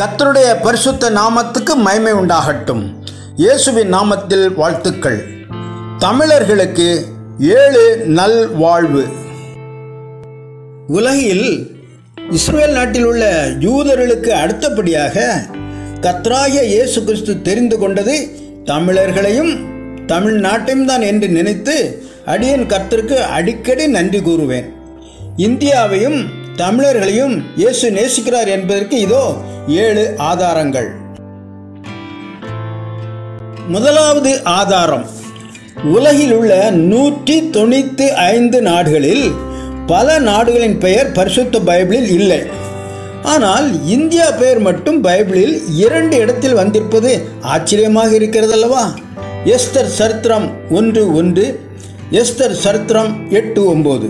கர்த்தருடைய பரிசுத்த நாமத்துக்கு மகிமை உண்டாகட்டும் இயேசுவின் நாமத்தில் வாழ்த்துக்கள் தமிழர்களுக்கு ஏழு நல் வாழ்வு உலகில் இஸ்ரேல் நாட்டில் உள்ள யூதர்களுக்கு அடுத்தபடியாக கத்ராய இயேசு கிறிஸ்து தெரிந்து கொண்டது தமிழர்களையும் தமிழ்நாட்டையும் தான் என்று நினைத்து அடியன் கர்த்தருக்கு அடிக்கடி நன்றி கூறுவேன் இந்தியாவையும் தமிழர்களையும் இயேசு நேசிக்கிறார் என்பதற்கு இதோ ஏழு ஆதாரங்கள் முதலாவது ஆதாரம் உலகில் உள்ள நூற்றி தொண்ணூற்றி ஐந்து நாடுகளில் பல நாடுகளின் பெயர் பரிசுத்த பைபிளில் இல்லை ஆனால் இந்தியா பெயர் மட்டும் பைபிளில் இரண்டு இடத்தில் வந்திருப்பது ஆச்சரியமாக இருக்கிறதல்லவா எஸ்தர் சரித்திரம் ஒன்று ஒன்று எஸ்தர் சரித்திரம் எட்டு ஒன்பது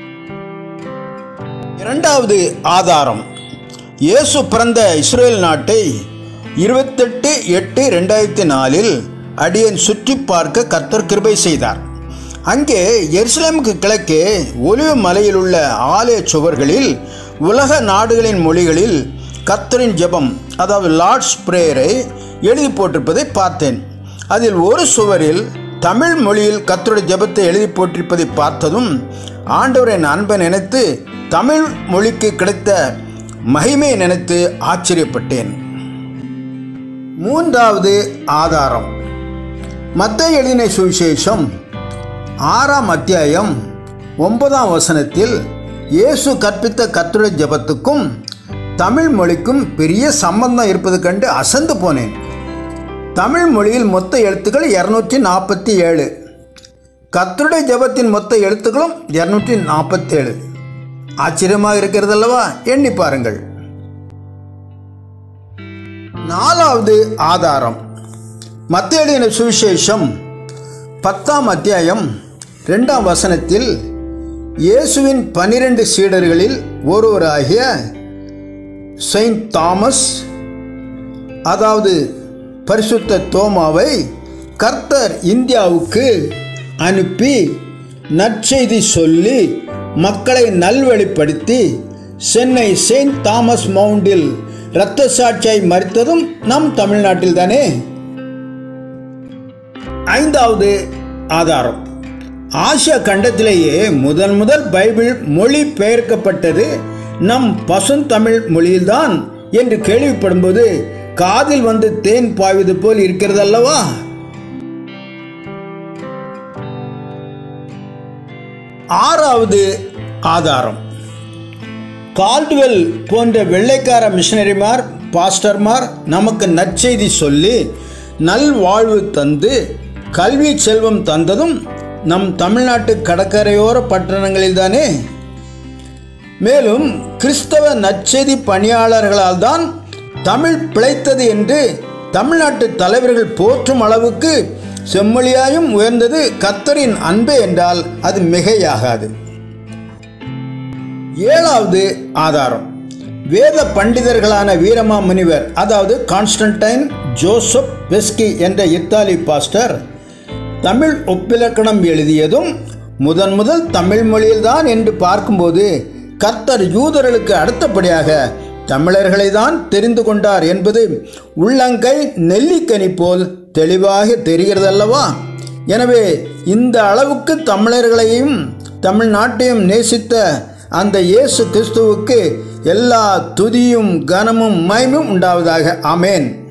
இரண்டாவது ஆதாரம் இயேசு பிறந்த இஸ்ரேல் நாட்டை இருபத்தெட்டு எட்டு ரெண்டாயிரத்தி நாலில் அடியன் சுற்றி பார்க்க கர்த்தர் கிருபை செய்தார் அங்கே எருசலேமுக்கு கிழக்கே ஒலிவு மலையில் உள்ள ஆலய சுவர்களில் உலக நாடுகளின் மொழிகளில் கர்த்தரின் ஜெபம் அதாவது லார்ட்ஸ் பிரேயரை எழுதி போட்டிருப்பதை பார்த்தேன் அதில் ஒரு சுவரில் தமிழ் மொழியில் கர்த்தருடைய ஜெபத்தை எழுதி போட்டிருப்பதை பார்த்ததும் ஆண்டவரின் அன்பை நினைத்து தமிழ் மொழிக்கு கிடைத்த மகிமையை நினைத்து ஆச்சரியப்பட்டேன் மூன்றாவது ஆதாரம் மத்திய எழுதின சுவிசேஷம் ஆறாம் அத்தியாயம் ஒன்பதாம் வசனத்தில் இயேசு கற்பித்த கத்துரை ஜபத்துக்கும் தமிழ் மொழிக்கும் பெரிய சம்பந்தம் இருப்பது கண்டு அசந்து போனேன் தமிழ் மொழியில் மொத்த எழுத்துக்கள் இரநூற்றி நாற்பத்தி ஏழு கத்துடைய ஜபத்தின் மொத்த எழுத்துக்களும் இரநூற்றி நாற்பத்தேழு ஆச்சரியமாக இருக்கிறது அல்லவா எண்ணி பாருங்கள் நாலாவது ஆதாரம் மத்திய சுவிசேஷம் பத்தாம் அத்தியாயம் ரெண்டாம் வசனத்தில் இயேசுவின் பனிரெண்டு சீடர்களில் ஒருவராகிய செயின்ட் தாமஸ் அதாவது பரிசுத்த தோமாவை கர்த்தர் இந்தியாவுக்கு அனுப்பி நற்செய்தி சொல்லி மக்களை நல்வழிப்படுத்தி சென்னை செயின்ட் தாமஸ் மவுண்டில் இரத்த சாட்சியை மறித்ததும் நம் தமிழ்நாட்டில் தானே ஐந்தாவது ஆதாரம் ஆசியா கண்டத்திலேயே முதன் முதல் பைபிள் மொழி பெயர்க்கப்பட்டது நம் பசுந்தமிழ் மொழியில்தான் என்று கேள்விப்படும்போது காதில் வந்து தேன் பாய்வது போல் இருக்கிறது அல்லவா ஆறாவது ஆதாரம் கால்டுவெல் போன்ற வெள்ளைக்கார மிஷனரிமார் பாஸ்டர்மார் நமக்கு நற்செய்தி சொல்லி நல்வாழ்வு தந்து கல்வி செல்வம் தந்ததும் நம் தமிழ்நாட்டு கடற்கரையோர பட்டணங்களில்தானே மேலும் கிறிஸ்தவ நற்செய்தி பணியாளர்களால் தான் தமிழ் பிழைத்தது என்று தமிழ்நாட்டு தலைவர்கள் போற்றும் அளவுக்கு செம்மொழியாயும் உயர்ந்தது கத்தரின் அன்பே என்றால் அது மிகையாகாது ஏழாவது ஆதாரம் வேத பண்டிதர்களான வீரமா முனிவர் அதாவது கான்ஸ்டன்டைன் ஜோசப் பெஸ்கி என்ற இத்தாலி பாஸ்டர் தமிழ் ஒப்பிலக்கணம் எழுதியதும் முதன் முதல் தமிழ் மொழியில்தான் என்று பார்க்கும்போது கர்த்தர் யூதர்களுக்கு அடுத்தபடியாக தமிழர்களை தான் தெரிந்து கொண்டார் என்பது உள்ளங்கை நெல்லிக்கனி போல் தெளிவாக தெரிகிறதல்லவா எனவே இந்த அளவுக்கு தமிழர்களையும் தமிழ்நாட்டையும் நேசித்த அந்த இயேசு கிறிஸ்துவுக்கு எல்லா துதியும் கனமும் மயமும் உண்டாவதாக ஆமேன்